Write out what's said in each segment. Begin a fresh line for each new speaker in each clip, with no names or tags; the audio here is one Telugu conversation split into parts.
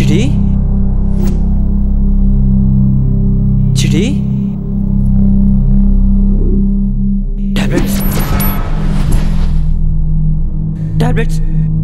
చిడి చిడి టాబ్లెట్స్ టాబ్లెట్స్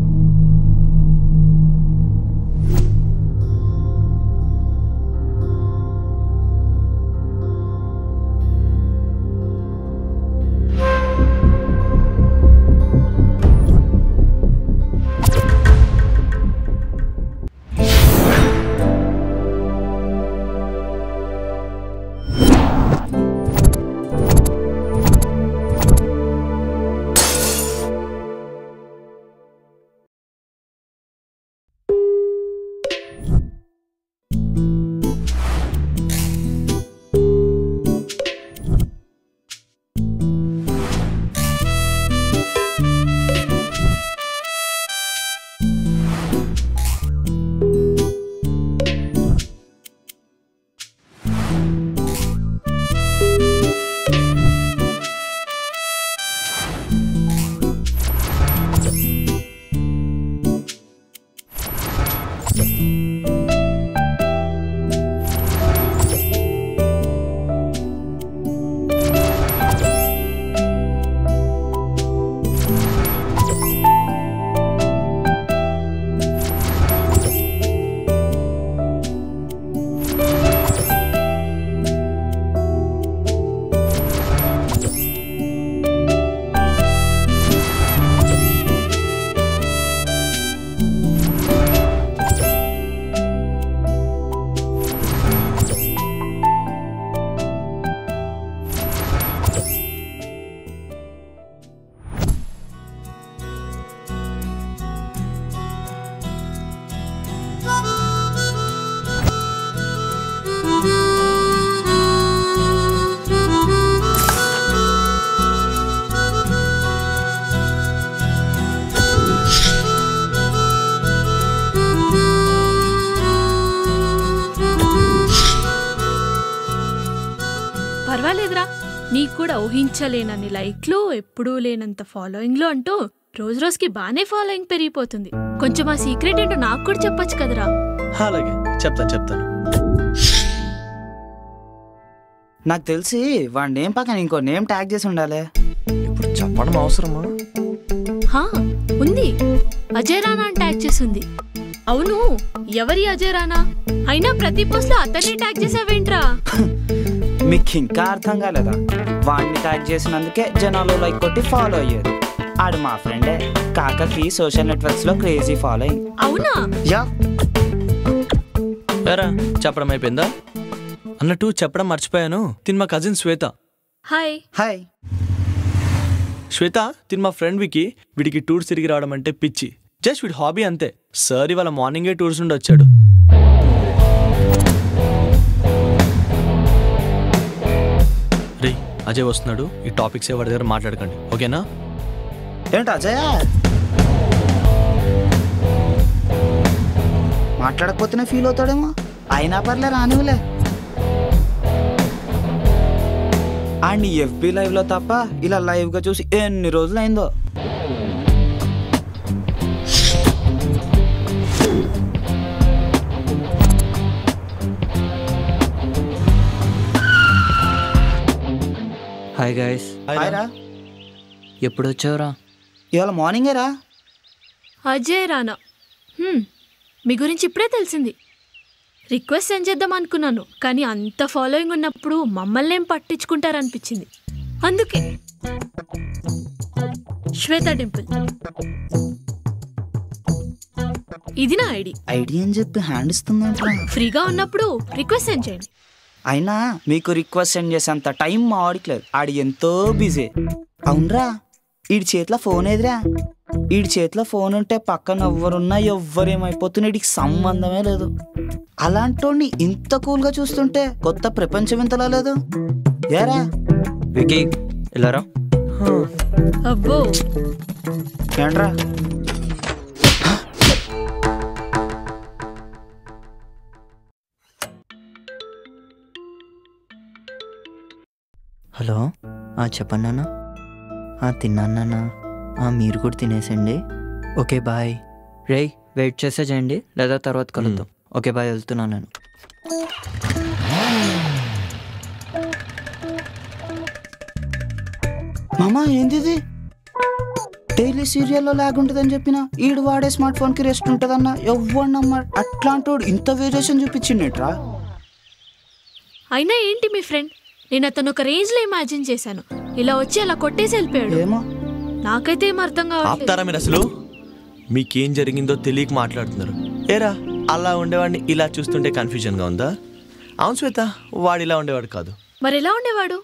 పర్వాలేదురా నీకు కూడా ఊహించలేనన్ని లైక్లు ఎప్పుడూ లేనంత ఫాలోయింగ్లు అంటూ రోజు రోజుకి బానే ఫాలోయింగ్ పెరిగిపోతుంది కొంచెం ఆ సీక్రెట్ ఏంటో నాకు కూడా చెప్పొచ్చు కదరా
అలాగే చెప్తాను చెప్తాను
నాకు తెలిసి వాడి నేమ్ పక్కన ఇంకో నేమ్ ట్యాగ్ చేసి ఉండాలి
ఇప్పుడు చెప్పడం అవసరమా
హా ఉంది అజయ్ రానా అని ట్యాగ్ చేసింది అవును ఎవరి అజయ్ రానా అయినా ప్రతి పోస్ట్ లో అతన్ని ట్యాగ్ చేసావేంట్రా
మీకు ఇంకా అర్థం కాలేదా వాడిని ట్యాగ్ చేసినందుకే జనాలు లైక్ కొట్టి ఫాలో అయ్యారు ఆడు మా ఫ్రెండే కాకకి సోషల్ నెట్వర్క్స్ లో క్రేజీ ఫాలోయింగ్
అవునా
యా
ఎరా చెప్పడం అయిపోయిందా అన్నట్టు చెప్పడం మర్చిపోయాను తిన్ మా cousin Shweta
hi
hi
Shweta తిన్ మా ఫ్రెండ్ వికి వీడికి టూర్స్ తిరిగి రావడం అంటే పిచ్చి జస్ట్ వీడి హాబీ అంతే సార్ ఇవాళ మార్నింగే టూర్స్ నుండి వచ్చాడు రే అజయ్ వస్తున్నాడు ఈ టాపిక్స్ ఎవరి దగ్గర మాట్లాడకండి ఓకేనా
ఏంటి అజయ్ మాట్లాడకపోతేనే ఫీల్ అవుతాడేమో అయినా పర్లే రానివ్వలే అండ్ ఎఫ్బి లైవ్ లో తప్ప ఇలా లైవ్ గా చూసి ఎన్ని రోజులు అయిందో
హాయ్ గైస్
హాయ్ రా
ఎప్పుడు వచ్చావురా
ఇవాళ మార్నింగే రా
అజయ్ రానా హ్మ్, మీ గురించి ఇప్పుడే తెలిసింది రిక్వెస్ట్ సెండ్ చేద్దాం అనుకున్నాను కానీ అంత ఫాలోయింగ్ ఉన్నప్పుడు మమ్మల్ని ఏం పట్టించుకుంటారనిపించింది అందుకే శ్వేత టెంపుల్ ఇది నా ఐడి
ఐడి అని చెప్పి హ్యాండ్ ఇస్తుందంట
ఫ్రీగా ఉన్నప్పుడు రిక్వెస్ట్ సెండ్ చేయండి
అయినా మీకు రిక్వెస్ట్ సెండ్ చేసేంత టైం మా వాడికి లేదు ఆడి ఎంతో బిజీ అవునరా ఈడి చేతిలో ఫోన్ ఏదిరా ఈడి చేతిలో ఫోన్ ఉంటే పక్కన ఎవ్వరున్నా ఎవ్వరేమైపోతున్నా ఈడికి సంబంధమే లేదు అలాంటోడిని ఇంత కూల్గా చూస్తుంటే కొత్త ప్రపంచం ఇంతలా లేదు ఏరా
వికీ ఇలారా
అబ్బో
ఏంట్రా
హలో ఆ, చెప్పండి నాన్న ఆ, తిన్నాను నాన్న ఆ, మీరు కూడా తినేసండి ఓకే బాయ్ రేయ్ వెయిట్ చేసే చేయండి లేదా తర్వాత కలుద్దాం ఓకే బాయ్ వెళ్తున్నాను నేను
మామా ఏంది ఇది డైలీ సీరియల్లో లాగ్ ఉంటుందని చెప్పిన ఈడు వాడే స్మార్ట్ ఫోన్కి రెస్ట్ ఉంటుందన్న ఎవ్వడమ్మా అట్లాంటోడు ఇంత వేరియేషన్ చూపించిండేట్రా
అయినా ఏంటి మీ ఫ్రెండ్ నేను అతను ఒక రేంజ్లో ఇమాజిన్ చేశాను ఇలా వచ్చి అలా కొట్టేసి వెళ్ళిపోయాడు
ఏమో
నాకైతే ఏం అర్థం కావట్లేదు
ఆపుతారా మీరు అసలు మీకేం జరిగిందో తెలియక మాట్లాడుతున్నారు ఏరా అలా ఉండేవాడిని ఇలా చూస్తుంటే కన్ఫ్యూజన్గా ఉందా అవును శ్వేత వాడు ఇలా ఉండేవాడు కాదు
మరి ఎలా ఉండేవాడు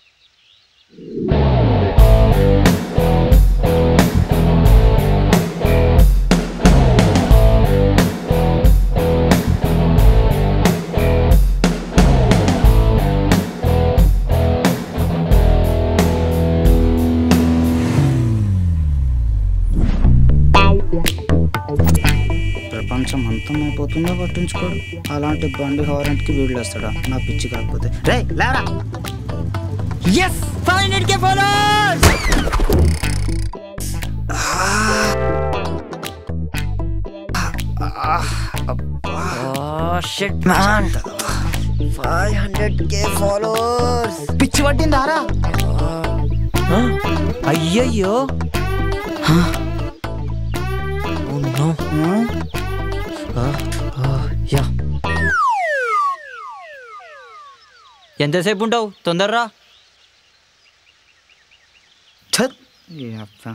ప్రపంచం అంతం అయిపోతుందో పట్టించుకోడు అలాంటి బండి హారెంట్కి వీళ్ళు వేస్తాడా నా పిచ్చి కాకపోతే రే లేరా
yes five hundred K followers shit man five hundred K followers
పిచ్చి పట్టిందారా
అయ్యయ్యో నో యా ఎంతసేపు ఉంటావు తొందరరా
ఛత్ ఏ అబ్బా.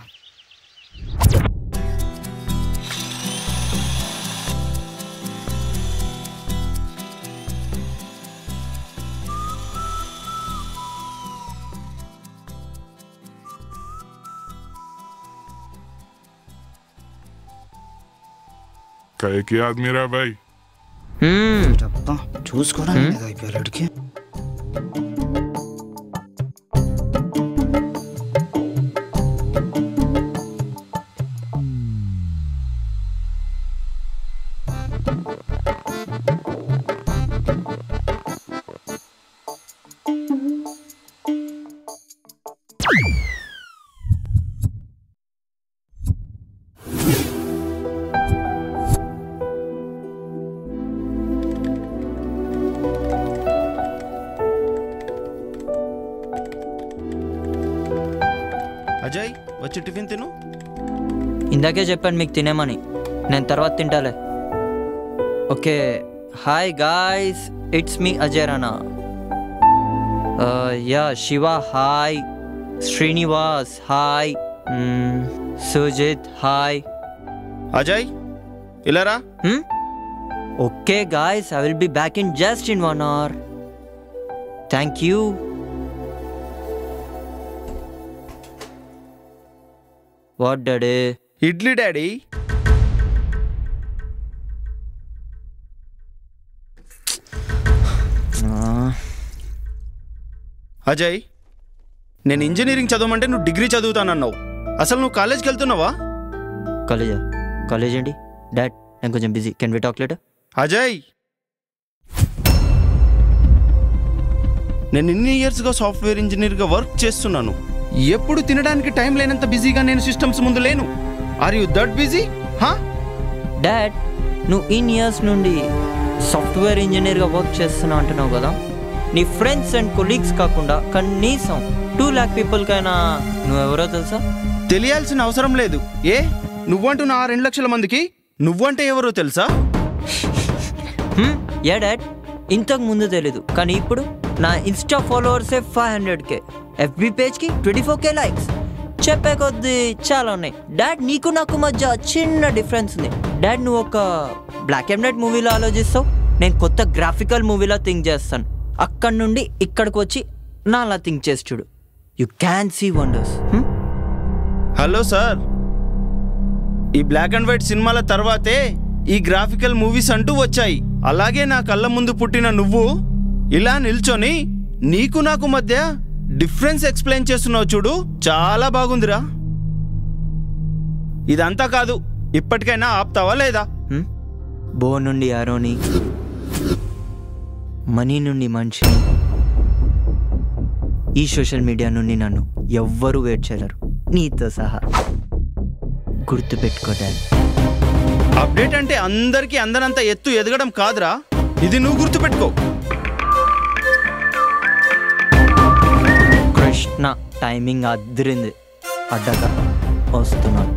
कैके आदमी रहा भाई
అబ్బా చూసుకోవడానికి లేదు అయిపోయాడికి
అజయ్ వచ్చి టిఫిన్ తిను
ఇందాకే చెప్పాను మీకు తినేమని నేను తర్వాత తింటాలే okay hi guys it's me Ajay Rana yeah Shiva hi Srinivas hi Sujith hi
Ajay ఇలా రా
okay guys I will be back in just in one hour thank you what daddy
idli daddy Ajay నేను ఇంజనీరింగ్ చదవమంటే నువ్వు డిగ్రీ చదువుతానన్నావు అసలు నువ్వు కాలేజ్కి వెళ్తున్నావా
కాలేజా కాలేజ్ ఏంటి డాడ్ నేను కొంచెం busy can we talk later
Ajay నేను ఇన్ని ఇయర్స్గా సాఫ్ట్వేర్ ఇంజనీర్గా వర్క్ చేస్తున్నాను ఎప్పుడు తినడానికి టైం లేనంత బిజీగా నేను సిస్టమ్స్ ముందు లేను ఆర్ యు దట్ బిజీ హా
డాడ్ నువ్వు ఇన్ ఇయర్స్ నుండి సాఫ్ట్వేర్ ఇంజనీర్గా వర్క్ చేస్తున్నావు అంటున్నావు కదా నీ ఫ్రెండ్స్ అండ్ కొలీగ్స్ కాకుండా కనీసం టూ ల్యాక్ పీపుల్కైనా నువ్వెవరో తెలుసా
తెలియాల్సిన అవసరం లేదు ఏ నువ్వంటూ నా రెండు లక్షల మందికి నువ్వంటే ఎవరో తెలుసా
హ్మ్? యా డాడ్ ఇంతకు ముందు తెలీదు కానీ ఇప్పుడు నా ఇన్స్టా ఫాలోవర్సే ఫైవ్ హండ్రెడ్ కే ఎఫ్బి పేజ్కి ట్వంటీ ఫోర్ కే లైక్స్ చెప్పే కొద్దీ చాలా ఉన్నాయి డాడ్ నీకు నాకు మధ్య చిన్న డిఫరెన్స్ ఉంది డాడ్ నువ్వు ఒక బ్లాక్ అండ్ వైట్ మూవీలో ఆలోచిస్తావు నేను కొత్త గ్రాఫికల్ మూవీలో థింక్ చేస్తాను అక్కడి నుండి ఇక్కడికి వచ్చి నాలా థింక్ చేసి చూడు you can see wonders
hello sir ఈ బ్లాక్ అండ్ వైట్ సినిమాల తర్వాతే ఈ గ్రాఫికల్ మూవీస్ అంటూ వచ్చాయి అలాగే నా కళ్ళ ముందు పుట్టిన నువ్వు ఇలా నిల్చొని నీకు నాకు మధ్య డిఫరెన్స్ ఎక్స్ప్లెయిన్ చేస్తున్నావు చూడు చాలా బాగుందిరా ఇదంతా కాదు ఇప్పటికైనా ఆపుతావా లేదా
బో నుండి ఆరోని మనీ నుండి మనిషిని ఈ సోషల్ మీడియా నుండి నన్ను ఎవ్వరూ వెయిట్ చేయలేరు నీతో సహా గుర్తుపెట్టుకో డాడ్
అప్డేట్ అంటే అందరికీ అందనంత ఎత్తు ఎదగడం కాదురా ఇది నువ్వు గుర్తుపెట్టుకో
కృష్ణ టైమింగ్ అదిరింది అడ్డక వస్తున్నాను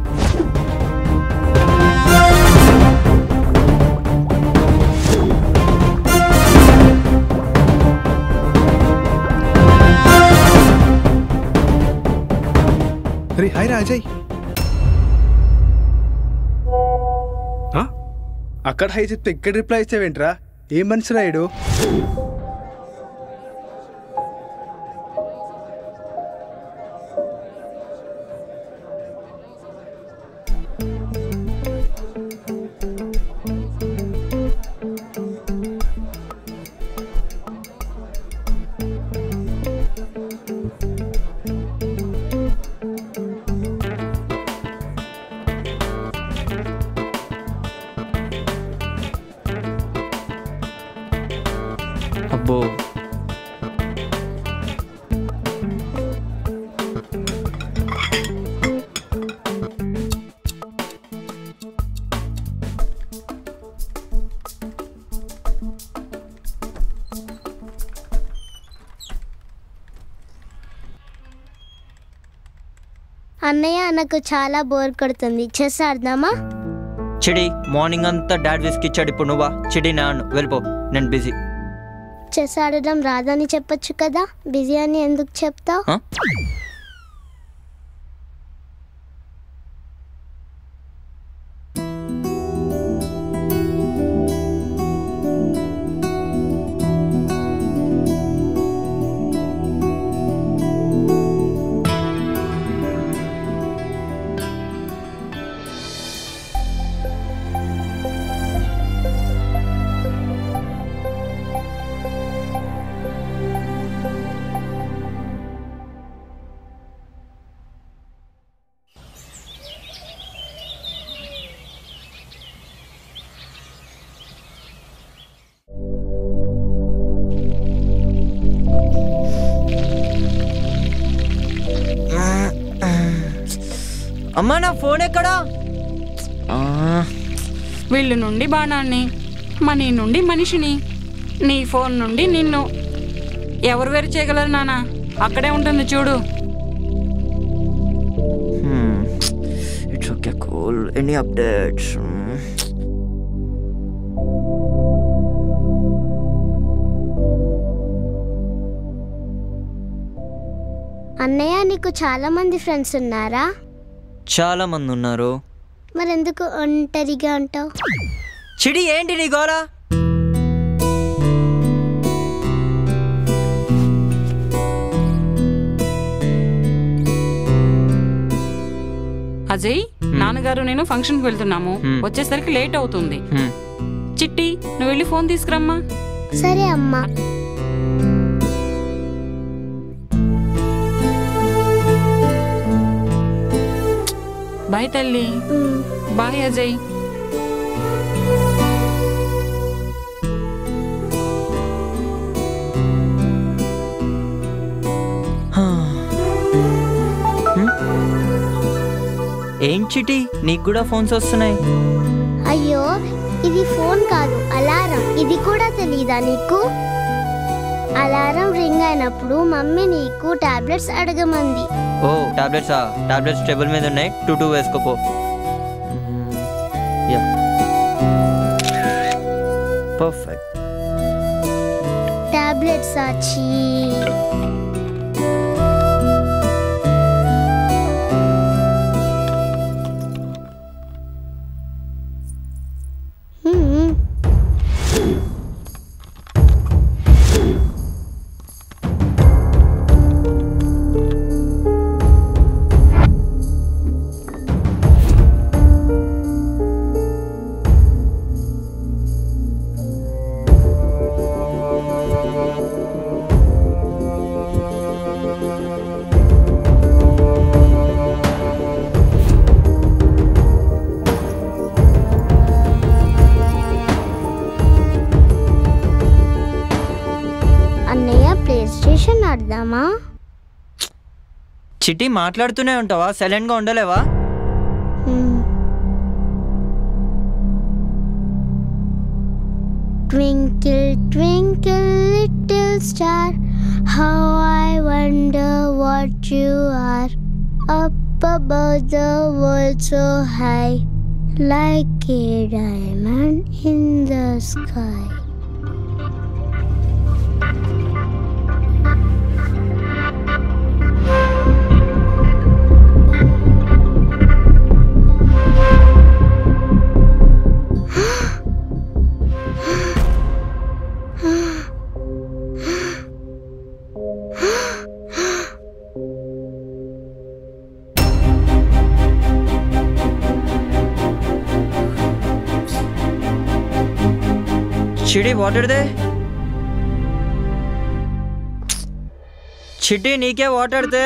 రే హాయ్ రా అజయ్ ఆ? అక్కడ హై చెప్తే ఇక్కడ రిప్లై ఇచ్చావేంట్రా ఏం మనిషి రాయుడు
అబ్బో
అన్నయ్య నాకు చాలా బోర్ కొడుతుంది చెస్ ఆడదామా
చిడి మార్నింగ్ అంతా డాడ్ విస్క్ ఇచ్చాడు ఇప్పుడు నువ్వా చిడి నాను వెళ్ళిపో నేను బిజీ
చెస్ ఆడడం రాదని చెప్పొచ్చు కదా బిజీ అని ఎందుకు చెప్తావు
ఆ? అమ్మా నా ఫోన్ ఎక్కడా ఆ,
వీళ్ళు నుండి బాణాన్ని మనీ నుండి మనిషిని నీ ఫోన్ నుండి నిన్ను ఎవరు వేరు చేయగలరు నాన్న అక్కడే ఉంటుంది చూడు
hmm. It's okay, cool. Any updates? Hmm.
అన్నయ్య నీకు చాలా మంది ఫ్రెండ్స్ ఉన్నారా
చాలా మంది ఉన్నారు
మరెందుకు ఒంటరిగా ఉంటావు
చిడి ఏంటి నీ గోరా
అజయ్ నాన్నగారు నేను ఫంక్షన్కి వెళ్తున్నాము
Hmm.
వచ్చేసరికి లేట్ అవుతుంది
హ్మ్.
చిట్టి నువ్వు వెళ్ళి ఫోన్ తీసుకురమ్మా
సరే అమ్మా
బాయ్ తల్లి
ఉమ్.
బాయ్ అజయ్
ఏం చిటి నీకు కూడా ఫోన్స్ వస్తున్నాయి
అయ్యో ఇది ఫోన్ కాదు అలారం ఇది కూడా తెలీదా నీకు అలారం రింగ్ అయినప్పుడు మమ్మీ నీకు టాబ్లెట్స్ అడగమంది
ఓ టాబ్లెట్సా టాబ్లెట్స్ టేబుల్ మీద ఉన్నాయి టూ టూ వేసుకోపో యా పర్ఫెక్ట్
టాబ్లెట్స్ ఆచి అన్నయ్య ప్లే స్టేషన్ ఆడదామా
చిటి మాట్లాడుతూనే ఉంటావా సైలెంట్గా ఉండలేవా
హ్మ్. Twinkle, twinkle, little star, how I wonder what you are. Up above the world so high, like a diamond in the sky.
Chidi water దే చిట్టి నీకే వాటర్ దే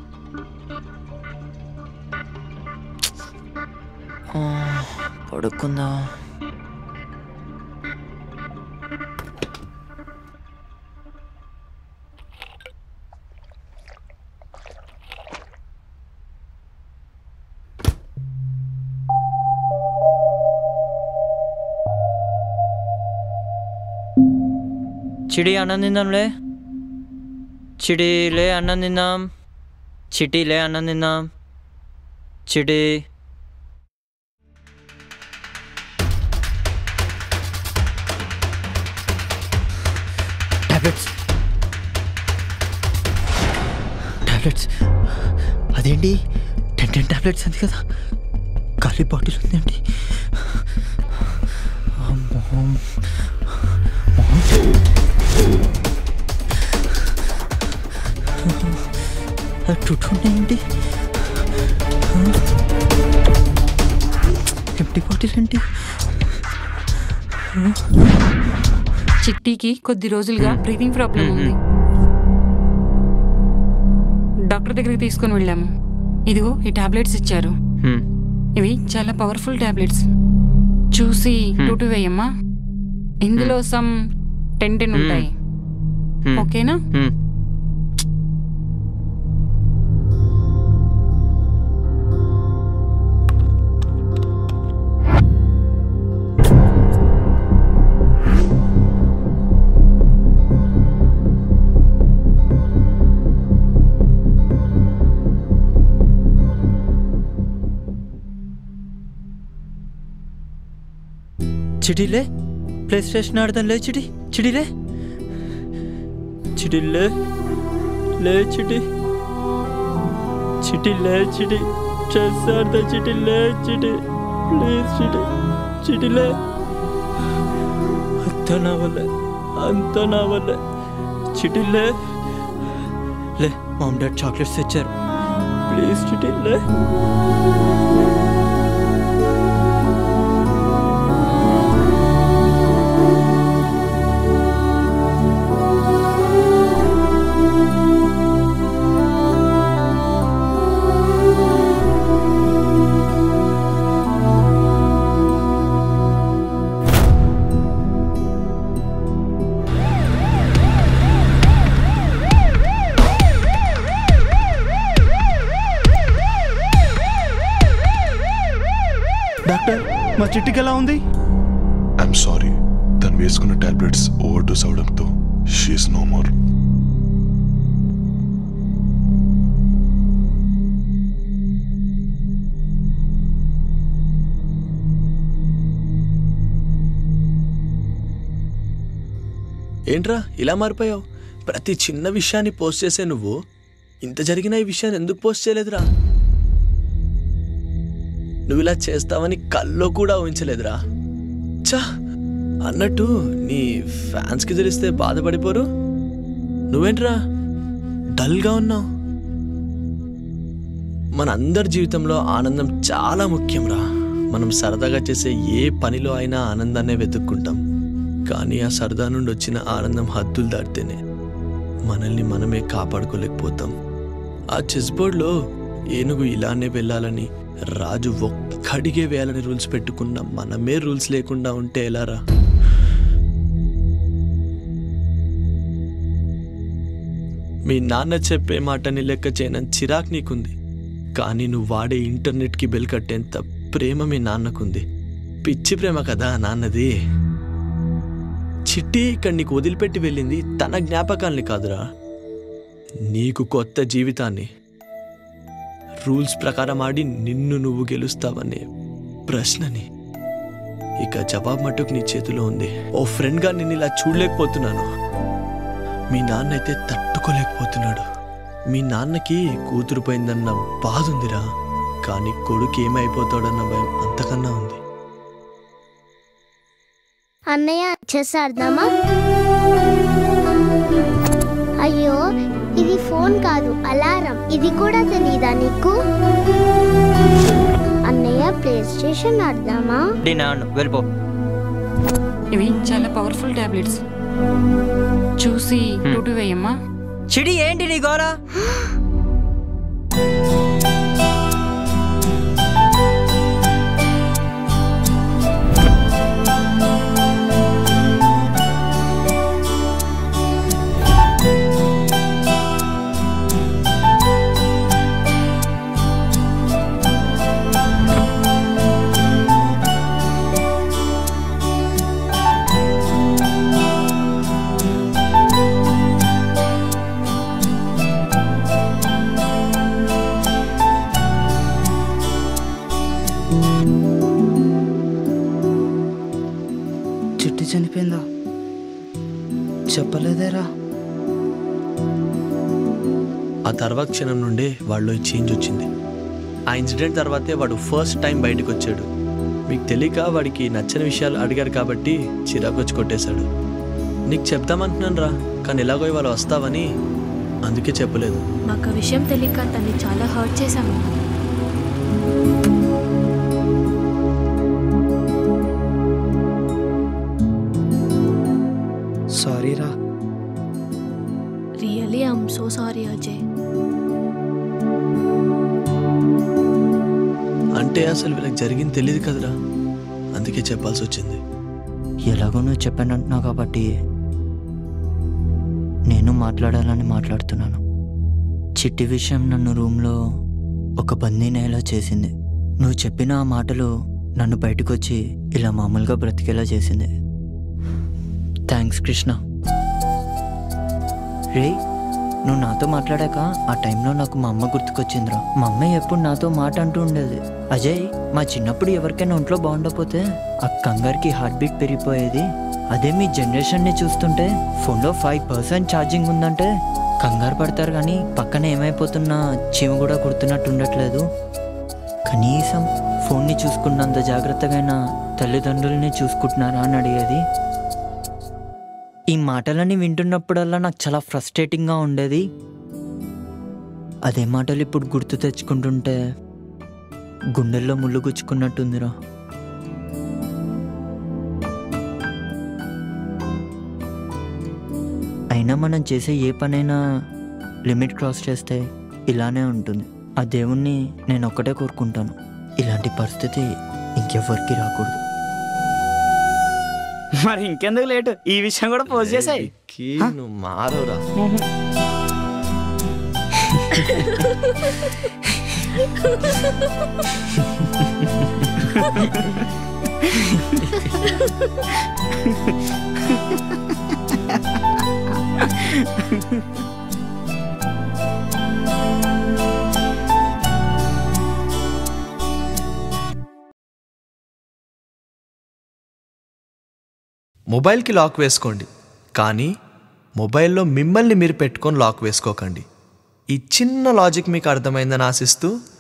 ఆ, పడుకుందా చిడి అన్నం తిందాంలే చిడి లే అన్నం తిందాం చిటి లే అన్నం తిందాం చిటి టాబ్లెట్స్ టాబ్లెట్స్ అదేంటి టెన్ టెన్ టాబ్లెట్స్ అంది కదా ఖాళీ బాటిల్ ఉందేంటి అమ్మో ఏంటి ఎంటీ బాటిల్ ఏంటి
చిట్టికి కొద్ది రోజులుగా బ్రీతింగ్ ప్రాబ్లం ఉంది డాక్టర్ దగ్గరికి తీసుకొని వెళ్ళాము ఇదిగో ఈ టాబ్లెట్స్ ఇచ్చారు
హ్మ్.
ఇవి చాలా పవర్ఫుల్ టాబ్లెట్స్ చూసి టూ టూ వేయమ్మా ఇందులో సమ్ టెన్ టెన్ ఉంటాయి
హ్మ్.
ఓకేనా
హ్మ్. చిటిలే ప్లే స్టేషన్ ఆడదాం లే చిటి చిటిలే చిటిలే లే చిటి చిటి లే చిటి చెస్ ఆడదా చిటి లే చిటి ప్లీజ్ చిటి చిటిలే అంత నా వల్ల అంత నా వల్ల చిటిలే లే మామ్ డాడ్ చాక్లెట్స్ తెచ్చారు ప్లీజ్ చిటి లే
డాక్టర్ మా చిట్టికి ఎలా ఉంది
ఐఎమ్ సారీ తను వేసుకున్న టాబ్లెట్స్ ఓవర్ డోస్ అవడంతో షీఈస్ నో మోర్
ఏంట్రా ఇలా మారిపోయావు ప్రతి చిన్న విషయాన్ని పోస్ట్ చేసే నువ్వు ఇంత జరిగిన ఈ విషయాన్ని ఎందుకు పోస్ట్ చేయలేదురా నువ్వు ఇలా చేస్తావని కల్లో కూడా ఊహించలేదురా చా అన్నట్టు నీ ఫ్యాన్స్కి తెలిస్తే బాధపడిపోరు నువ్వేంట్రా డల్గా ఉన్నావు మన అందరి జీవితంలో ఆనందం చాలా ముఖ్యంరా మనం సరదాగా చేసే ఏ పనిలో అయినా ఆనందాన్నే వెతుక్కుంటాం కానీ ఆ సరదా నుండి వచ్చిన ఆనందం హద్దులు దాటితేనే మనల్ని మనమే కాపాడుకోలేకపోతాం ఆ చెస్ బోర్డ్లో ఏనుగు ఇలానే వెళ్ళాలని రాజు ఒక్కడిగే వేయాలని రూల్స్ పెట్టుకున్న మనమే రూల్స్ లేకుండా ఉంటే ఎలారా మీ నాన్న చెప్పే మాటని లెక్క చేయనని చిరాక్ నీకుంది కానీ నువ్వు వాడే ఇంటర్నెట్కి బెల్ కట్టేంత ప్రేమ మీ నాన్నకుంది పిచ్చి ప్రేమ కదా నాన్నది చిట్టి ఇక్కడ నీకు వదిలిపెట్టి వెళ్ళింది తన జ్ఞాపకాల్ని కాదురా నీకు కొత్త జీవితాన్ని రూల్స్ ప్రకారం ఆడి నిన్ను నువ్వు గెలుస్తావనే ప్రశ్నని ఇక జవాబు మటుకు నీ చేతిలో ఉంది ఓ ఫ్రెండ్గా నిన్ను ఇలా చూడలేకపోతున్నాను మీ నాన్న అయితే తట్టుకోలేకపోతున్నాడు మీ నాన్నకి కూతురు పోయిందన్న బాధ ఉందిరా కానీ కొడుకు ఏమైపోతాడన్న భయం అంతకన్నా ఉంది
అన్నయ్య చెస్ ఆడదామా అయ్యో ఇది ఫోన్ కాదు అలారం ఇది కూడా తెలీదా నీకు అన్నయ్య ప్లే స్టేషన్ ఆడదామా
డినాను వెళ్ళిపో
ఇవి చాలా పవర్ఫుల్ టాబ్లెట్స్ చూసి టూటు వేయమ్మా
చిడి ఏంటి నీ గోల
చిట్టి చనిపోయిందా చెప్పలేదేరా
ఆ తర్వాత క్షణం నుండే వాళ్ళు చేంజ్ వచ్చింది ఆ ఇన్సిడెంట్ తర్వాతే వాడు ఫస్ట్ టైం బయటకు వచ్చాడు మీకు తెలియక వాడికి నచ్చని విషయాలు అడిగారు కాబట్టి చిరాకు వచ్చి కొట్టేశాడు నీకు చెప్దామంటున్నాను రా కానీ ఎలాగో ఇవాళ వస్తావని అందుకే చెప్పలేదు
మాకు ఆ విషయం తెలియక తన్ని చాలా హర్ట్ చేశాము
సారీ రా
really I'm so sorry Ajay
అంటే అసలు వీళ్ళకి జరిగింది తెలియదు కదరా అందుకే చెప్పాల్సి వచ్చింది
ఎలాగో నువ్వు చెప్పానంటున్నావు కాబట్టి నేను మాట్లాడాలని మాట్లాడుతున్నాను చిట్టి విషయం నన్ను రూమ్లో ఒక బందీనేలా చేసింది నువ్వు చెప్పిన ఆ మాటలు నన్ను బయటకు వచ్చి ఇలా మామూలుగా బ్రతికేలా చేసింది థ్యాంక్స్ కృష్ణ రే నువ్వు నాతో మాట్లాడాక ఆ టైంలో నాకు మా అమ్మ గుర్తుకొచ్చిందిరా మా అమ్మ ఎప్పుడు నాతో మాట అంటూ ఉండేది అజయ్ మా చిన్నప్పుడు ఎవరికైనా ఒంట్లో బాగుండకపోతే ఆ కంగారుకి హార్ట్ బీట్ పెరిగిపోయేది అదే మీ జనరేషన్ని చూస్తుంటే ఫోన్లో ఫైవ్ పర్సెంట్ ఛార్జింగ్ ఉందంటే కంగారు పడతారు కానీ పక్కన ఏమైపోతున్నా చీమ కూడా కుడుతున్నట్టు ఉండట్లేదు కనీసం ఫోన్ని చూసుకున్నంత జాగ్రత్తగా తల్లిదండ్రుల్ని చూసుకుంటున్నారా అని అడిగేది ఈ మాటలని వింటున్నప్పుడల్లా నాకు చాలా ఫ్రస్ట్రేటింగ్గా ఉండేది అదే మాటలు ఇప్పుడు గుర్తు తెచ్చుకుంటుంటే గుండెల్లో ముళ్ళు గుచ్చుకున్నట్టుందిరా అయినా మనం చేసే ఏ పనైనా లిమిట్ క్రాస్ చేస్తే ఇలానే ఉంటుంది ఆ దేవుణ్ణి నేను ఒక్కటే కోరుకుంటాను ఇలాంటి పరిస్థితి ఇంకెవ్వరికి రాకూడదు
మరి ఇంకెందుకు లేటు ఈ విషయం కూడా పోస్ట్ చేసాయి
విక్కీ, నువ్వు మారవురా మొబైల్కి లాక్ వేసుకోండి కానీ మొబైల్లో మిమ్మల్ని మీరు పెట్టుకొని లాక్ వేసుకోకండి ఈ చిన్న లాజిక్ మీకు అర్థమైందని ఆశిస్తూ